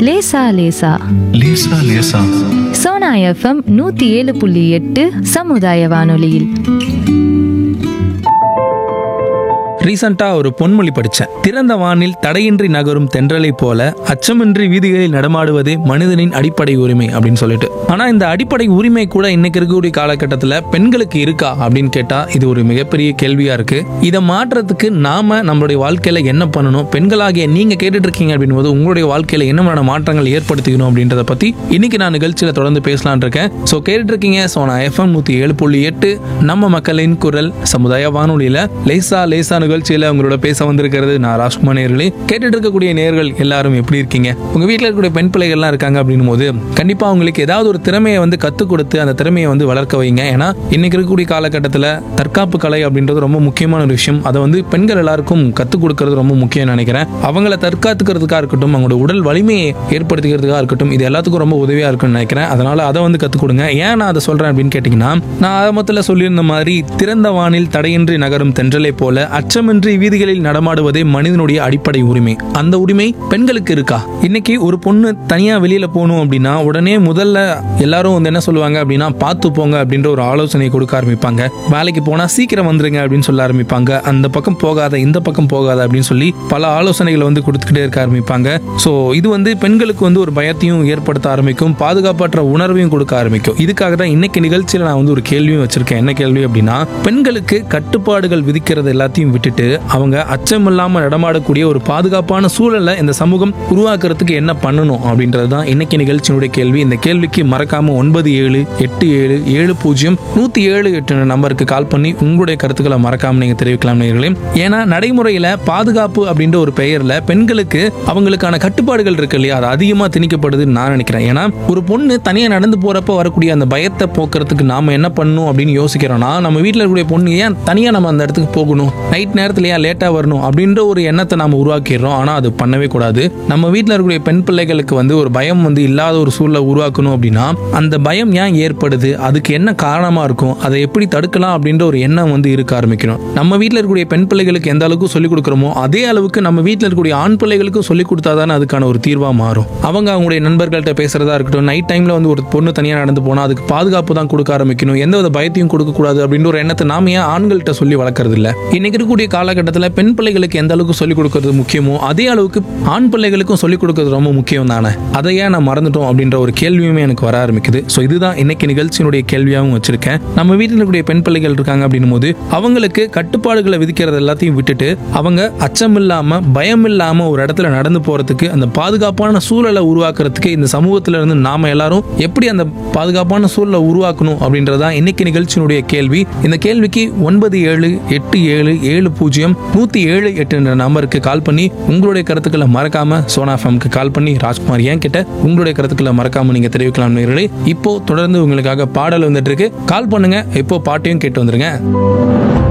லேசா லேசா லேசா லேசா சோனா எஃப்எம் நூத்தி ஏழு புள்ளி எட்டு சமுதாய வானொலியில் ரீசெண்டாக ஒரு பொன்மொழி படித்தேன் திறந்த வானில் தடையின்றி நகரும் தென்றலைப் போல அச்சமின்றி வீதிகளில் நடமாடுவதே மனிதனின் அடிப்படை உரிமை அப்படின்னு சொல்லிட்டு ஆனால் இந்த அடிப்படை உரிமை கூட இன்னைக்கு இருக்கக்கூடிய காலகட்டத்தில் பெண்களுக்கு இருக்கா அப்படின்னு கேட்டால் இது ஒரு மிகப்பெரிய கேள்வியாக இருக்கு இதை மாற்றுறதுக்கு நாம நம்மளுடைய வாழ்க்கையில் என்ன பண்ணணும் பெண்களாகிய நீங்கள் கேட்டுட்டு இருக்கீங்க அப்படின் போது உங்களுடைய வாழ்க்கையில் என்ன மாதிரியான மாற்றங்கள் ஏற்படுத்திக்கணும் அப்படின்றத பற்றி இன்னைக்கு நான் நிகழ்ச்சியில் தொடர்ந்து பேசலான் இருக்கேன் ஸோ கேட்டுட்டு இருக்கீங்க ஸோ நான் எஃப்எம் நூற்றி ஏழு புள்ளி எட்டு நம்ம மக்களின் குரல் சமுதாய வானொலியில் லேசா லேசா நிகழ்ச்சியில் உங்களோட பேச வந்திருக்கிறது நான் ராஜ்குமார் நேர்களே கேட்டுட்டு இருக்கக்கூடிய நேர்கள் எல்லாரும் எப்படி இருக்கீங்க உங்க வீட்டில் இருக்கக்கூடிய பெண் பிள்ளைகள்லாம் இருக்காங்க அப்படின்னும் போது கண்டிப்பா அவங்களுக்கு ஏதாவது ஒரு திறமையை வந்து கற்றுக் கொடுத்து அந்த திறமையை வந்து வளர்க்க வைங்க ஏன்னா இன்னைக்கு இருக்கக்கூடிய காலகட்டத்தில் தற்காப்பு கலை அப்படின்றது ரொம்ப முக்கியமான ஒரு விஷயம் அதை வந்து பெண்கள் எல்லாருக்கும் கற்றுக் கொடுக்கறது ரொம்ப முக்கியம் நினைக்கிறேன் அவங்கள தற்காத்துக்கிறதுக்காக இருக்கட்டும் அவங்களோட உடல் வலிமையை ஏற்படுத்திக்கிறதுக்காக இருக்கட்டும் இது எல்லாத்துக்கும் ரொம்ப உதவியா இருக்கும்னு நினைக்கிறேன் அதனால அதை வந்து கற்றுக் கொடுங்க ஏன் நான் அதை சொல்றேன் அப்படின்னு கேட்டிங்கன்னா நான் ஆரம்பத்தில் சொல்லியிருந்த மாதிரி திறந்த வானில் தடையின்றி நகரும் தென்றலை போல அச்சமின்றி வீதிகளில் நடமாடுவதே மனிதனுடைய அடிப்படை உரிமை அந்த உரிமை பெண்களுக்கு இருக்கா இன்னைக்கு ஒரு பொண்ணு தனியா வெளியில போகணும் அப்படின்னா உடனே முதல்ல எல்லாரும் வந்து என்ன சொல்லுவாங்க அப்படின்னா பார்த்து போங்க அப்படின்ற ஒரு ஆலோசனை கொடுக்க ஆரம்பிப்பாங்க வேலைக்கு போனா சீக்கிரம் வந்துருங்க அப்படின்னு சொல்ல ஆரம்பிப்பாங்க அந்த பக்கம் போகாத இந்த பக்கம் போகாத அப்படின்னு சொல்லி பல ஆலோசனைகளை வந்து கொடுத்துக்கிட்டே இருக்க ஆரம்பிப்பாங்க ஸோ இது வந்து பெண்களுக்கு வந்து ஒரு பயத்தையும் ஏற்படுத்த ஆரம்பிக்கும் பாதுகாப்பற்ற உணர்வையும் கொடுக்க ஆரம்பிக்கும் இதுக்காக தான் இன்னைக்கு நிகழ்ச்சியில் நான் வந்து ஒரு கேள்வியும் வச்சிருக்கேன் என்ன கேள்வி அப்படின்னா பெண்களுக்கு கட்டுப்பாடுகள் விதிக்கிறது எல்லாத்தையும் விட்டுட்டு அவங்க அச்சம் இல்லாம நடமாடக்கூடிய ஒரு பாதுகாப்பான சூழலை இந்த சமூகம் உருவாக்குறதுக்கு என்ன பண்ணணும் அப்படின்றது தான் இன்னைக்கு நிகழ்ச்சியினுடைய கேள்வி இந்த கேள்விக்கு மறக்காம ஒன்பது ஏழு எட்டு ஏழு ஏழு பூஜ்ஜியம் நூத்தி ஏழு எட்டு நம்பருக்கு கால் பண்ணி உங்களுடைய கருத்துக்களை மறக்காம நீங்க தெரிவிக்கலாம் நேர்களே ஏன்னா நடைமுறையில பாதுகாப்பு அப்படின்ற ஒரு பெயர்ல பெண்களுக்கு அவங்களுக்கான கட்டுப்பாடுகள் இருக்கு இல்லையா அது அதிகமா திணிக்கப்படுதுன்னு நான் நினைக்கிறேன் ஏன்னா ஒரு பொண்ணு தனியா நடந்து போறப்ப வரக்கூடிய அந்த பயத்தை போக்குறதுக்கு நாம என்ன பண்ணணும் அப்படின்னு யோசிக்கிறோம்னா நம்ம வீட்டில் இருக்கக்கூடிய பொண்ணு ஏன் தனியா நம்ம அந்த இடத்துக்கு போகணும் நைட் நேரத்துல ஏன் லேட்டா வரணும் அப்படின்ற ஒரு எண்ணத்தை நாம உருவாக்கிடுறோம் ஆனா அது பண்ணவே கூடாது நம்ம வீட்டில் இருக்கக்கூடிய பெண் பிள்ளைகளுக்கு வந்து ஒரு பயம் வந்து இல்லாத ஒரு சூழலை உருவாக்கணும் அப்படின்னா அந்த பயம் ஏன் ஏற்படுது அதுக்கு என்ன காரணமா இருக்கும் அதை எப்படி தடுக்கலாம் அப்படின்ற ஒரு எண்ணம் வந்து இருக்க ஆரம்பிக்கணும் நம்ம வீட்டில் இருக்கக்கூடிய பெண் பிள்ளைகளுக்கு எந்த அளவுக்கு சொல்லிக் கொடுக்குறோமோ அதே அளவுக்கு நம்ம வீட்டில் இருக்கக்கூடிய ஆண் பிள்ளைகளுக்கும் சொல்லிக் கொடுத்தா தானே அதுக்கான ஒரு தீர்வா மாறும் அவங்க அவங்களுடைய நண்பர்கள்ட்ட பேசுறதா இருக்கட்டும் நைட் டைம்ல வந்து ஒரு பொண்ணு தனியாக நடந்து போனா அதுக்கு பாதுகாப்பு தான் கொடுக்க ஆரம்பிக்கணும் எந்த வித பயத்தையும் கொடுக்க கூடாது அப்படின்ற ஒரு எண்ணத்தை நாம ஏன் ஆண்கள்கிட்ட சொல்லி வளர்க்கறது இல்ல இன்னைக்கு இருக்கக்கூடிய காலகட்டத்தில் பெண் பிள்ளைகளுக்கு எந்த அளவுக்கு சொல்லிக் கொடுக்கறது முக்கியமோ அதே அளவுக்கு ஆண் பிள்ளைகளுக்கும் சொல்லிக் கொடுக்கறது ரொம்ப முக்கியம் தானே அதை ஏன் நான் மறந்துட்டோம் அப்படின்ற ஒரு கேள்வியுமே எனக்கு வர ஆரம்பிக்குது ஸோ இதுதான் இன்னைக்கு நிகழ்ச்சியினுடைய கேள்வியாகவும் வச்சிருக்கேன் நம்ம வீட்டில் இருக்கக்கூடிய பெண் பிள்ளைகள் இருக்காங்க அப்படின்னும் போது அவங்களுக்கு கட்டுப்பாடுகளை விதிக்கிறது எல்லாத்தையும் விட்டுட்டு அவங்க அச்சம் இல்லாம பயம் இல்லாம ஒரு இடத்துல நடந்து போறதுக்கு அந்த பாதுகாப்பான சூழலை உருவாக்குறதுக்கு இந்த சமூகத்துல இருந்து நாம எல்லாரும் எப்படி அந்த பாதுகாப்பான சூழலை உருவாக்கணும் அப்படின்றதா இன்னைக்கு நிகழ்ச்சியினுடைய கேள்வி இந்த கேள்விக்கு ஒன்பது ஏழு எட்டு ஏழு ஏழு பூஜ்ஜியம் நூத்தி ஏழு எட்டு என்ற நம்பருக்கு கால் பண்ணி உங்களுடைய கருத்துக்களை மறக்காம சோனா ஃபேம்க்கு கால் பண்ணி ராஜ்குமார் ஏன் கிட்ட உங்களுடைய கருத்துக்களை மறக்காம நீங்க தெரிவிக்கலாம் நேயர்களே இப்போ தொடர்ந்து உங்களுக்காக பாடல் வந்துட்டு இருக்கு கால் பண்ணுங்க இப்போ பாட்டையும் கேட்டு வந்துருங்க